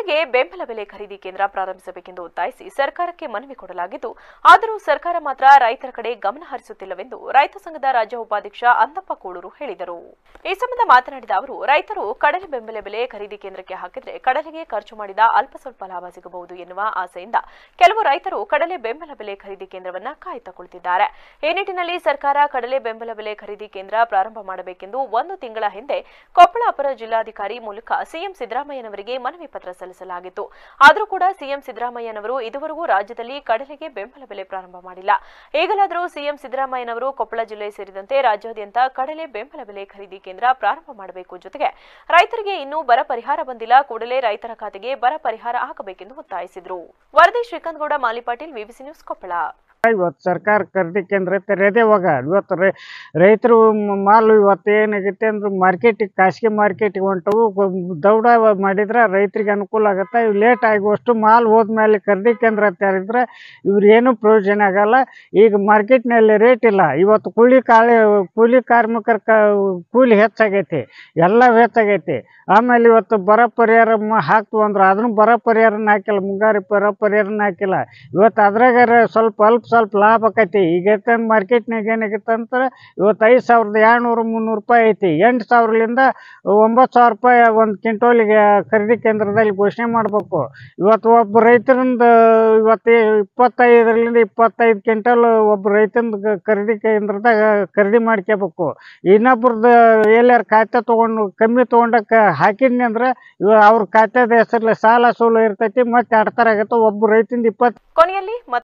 ಕಡಲೆಗೆ ಬೆಂಬಲ ಬೆಲೆ ಖರೀದಿ ಕೇಂದ್ರ ಪ್ರಾರಂಭಿಸಬೇಕೆಂದು ಒತ್ತಾಯಿಸಿ ಸರ್ಕಾರಕ್ಕೆ ಮನವಿ ಕೊಡಲಾಗಿದ್ದು ಆದರೂ ಸರ್ಕಾರ ಮಾತ್ರ ರೈತರ ಕಡೆ ಗಮನ ಹರಿಸುತ್ತಿಲ್ಲವೆಂದು ರೈತ ಸಂಘದ ರಾಜ್ಯ ಉಪಾಧ್ಯಕ್ಷ ಅಂದಪ್ಪ ಕೂಳೂರು ಹೇಳಿದರು ಈ ಸಂಬಂಧ ಮಾತನಾಡಿದ ಅವರು ರೈತರು ಕಡಲೆ ಬೆಂಬಲ ಬೆಲೆ ಖರೀದಿ ಕೇಂದ್ರಕ್ಕೆ ಹಾಕಿದ್ರೆ ಕಡಲೆಗೆ ಖರ್ಚು ಮಾಡಿದ ಅಲ್ಪ ಸ್ವಲ್ಪ ಲಾಭ ಸಿಗಬಹುದು ಎನ್ನುವ ಆಸೆಯಿಂದ ಕೆಲವು ರೈತರು ಕಡಲೆ ಬೆಂಬಲ ಬೆಲೆ ಖರೀದಿ ಕೇಂದ್ರವನ್ನ ಕಾಯುತ್ತಾ ಕುಳಿತಿದ್ದಾರೆ ಈ ನಿಟ್ಟಿನಲ್ಲಿ ಸರ್ಕಾರ ಕಡಲೆ ಬೆಂಬಲ ಬೆಲೆ ಖರೀದಿ ಕೇಂದ್ರ ಪ್ರಾರಂಭ ಮಾಡಬೇಕೆಂದು ಒಂದು ತಿಂಗಳ ಹಿಂದೆ ಕೊಪ್ಪಳ ಅಪರ ಜಿಲ್ಲಾಧಿಕಾರಿ ಮೂಲಕ ಸಿಎಂ ಸಿದ್ದರಾಮಯ್ಯನವರಿಗೆ ಮನವಿ ಪತ್ರ ಸಲ್ಲಿಸಲಾಗಿತ್ತು ಆದರೂ ಕೂಡ ಸಿಎಂ ಸಿದ್ದರಾಮಯ್ಯನವರು ಇದುವರೆಗೂ ರಾಜ್ಯದಲ್ಲಿ ಕಡಲೆಗೆ ಬೆಂಬಲ ಬೆಲೆ ಪ್ರಾರಂಭ ಮಾಡಿಲ್ಲ ಈಗಲಾದರೂ ಸಿಎಂ ಸಿದ್ದರಾಮಯ್ಯನವರು ಕೊಪ್ಪಳ ಜಿಲ್ಲೆ ಸೇರಿದಂತೆ ರಾಜ್ಯಾದ್ಯಂತ ಕಡಲೆ ಬೆಂಬಲ ಬೆಲೆ ಖರೀದಿ ಕೇಂದ್ರ ಪ್ರಾರಂಭ ಮಾಡಬೇಕು ಜೊತೆಗೆ ರೈತರಿಗೆ ಇನ್ನೂ ಬರ ಪರಿಹಾರ ಬಂದಿಲ್ಲ ಕೂಡಲೇ ರೈತರ ಖಾತೆಗೆ ಬರ ಪರಿಹಾರ ಹಾಕಬೇಕೆಂದು ಒತ್ತಾಯಿಸಿದರು ವರದಿ ಶ್ರೀಕಾಂತ್ ಗೌಡ ಮಾಲಿಪಾಟೀಲ್ ವಿಬಿಸಿ ನ್ಯೂಸ್ ಕೊಪ್ಪಳ ಇವತ್ತು ಸರ್ಕಾರ ಖರೀದಿ ಕೇಂದ್ರ ತೆರೆದೇ ಇವಾಗ ಇವತ್ತು ರೈ ರೈತರು ಮ- ಮಾಲು ಇವತ್ತು ಏನಾಗೈತೆ ಅಂದ್ರೆ ಮಾರ್ಕೆಟಿಗೆ ಖಾಸಗಿ ಮಾರ್ಕೆಟಿಗೆ ಹೊಂಟವು ಗೊ- ದೌಡ ಮಾಡಿದ್ರೆ ರೈತರಿಗೆ ಅನುಕೂಲ ಆಗುತ್ತೆ ಇವು ಲೇಟ್ ಆಗುವಷ್ಟು ಮಾಲ್ ಹೋದ್ಮೇಲೆ ಖರೀದಿ ಕೇಂದ್ರ ತೆರೆದ್ರೆ ಇವ್ರೇನು ಪ್ರಯೋಜನ ಆಗಲ್ಲ ಈಗ ಮಾರ್ಕೆಟ್ನಲ್ಲಿ ರೇಟ್ ಇಲ್ಲ ಇವತ್ತು ಕೂಲಿ ಕಾಳಿ ಕೂಲಿ ಕಾರ್ಮಿಕರ ಕ ಕೂಲಿ ಹೆಚ್ಚಾಗೈತಿ ಎಲ್ಲ ಹೆಚ್ಚಾಗೈತಿ ಆಮೇಲೆ ಇವತ್ತು ಬರ ಪರಿಹಾರ ಮ- ಹಾಕ್ತು ಅಂದ್ರೆ ಅದನ್ನು ಬರ ಪರಿಹಾರನ ಹಾಕಿಲ್ಲ ಮುಂಗಾರು ಬರ ಪರಿಹಾರನ ಹಾಕಿಲ್ಲ ಇವತ್ತು ಅದ್ರಾಗಾರ ಸ್ವಲ್ಪ ಅಲ್ಪ ಸ್ವಲ್ಪ ಲಾಭ ಆಕೈತಿ ಈಗ ಮಾರ್ಕೆಟ್ನಾಗ ಏನಾಗೈತೆ ಅಂತಾರೆ ಇವತ್ತು ಐದು ಸಾವಿರದ ಏಳ್ನೂರು ಮುನ್ನೂರು ರೂಪಾಯಿ ಐತಿ ಎಂಟು ಸಾವಿರಲಿಂದ ಒಂಬತ್ತು ಸಾವಿರ ರೂಪಾಯಿ ಒಂದು ಕ್ವಿಂಟೋಲಿಗೆ ಖರೀದಿ ಕೇಂದ್ರದಲ್ಲಿ ಘೋಷಣೆ ಮಾಡಬೇಕು ಇವತ್ತು ಒಬ್ಬ ರೈತರಿಂದ ಇವತ್ತು ಇಪ್ಪತ್ತೈದರಿಂದ ಇಪ್ಪತ್ತೈದು ಕ್ವಿಂಟಲ್ ಒಬ್ಬ ರೈತಂದು ಗ- ಖರೀದಿ ಕೇಂದ್ರದಾಗ ಖರೀದಿ ಮಾಡ್ಕೋಬೇಕು ಇನ್ನೊಬ್ರದ್ದು ಎಲ್ಲಾರು ಖಾತೆ ತೊಗೊಂಡು ಕಮ್ಮಿ ತೊಗೊಂಡಕ್ಕೆ ಹಾಕಿದ್ನಿ ಅಂದ್ರೆ ಇವ ಅವ್ರ ಖಾತೆದ ಹೆಸರಲ್ಲಿ ಸಾಲ ಸೂಲ ಇರ್ತೈತಿ ಮತ್ತೆ ಆಡ್ತಾರಾಗತ್ತೆ ಒಬ್ಬ ರೈತಂದು ಇಪ್ಪತ್ತು ಕೊನೆಯಲ್ಲಿ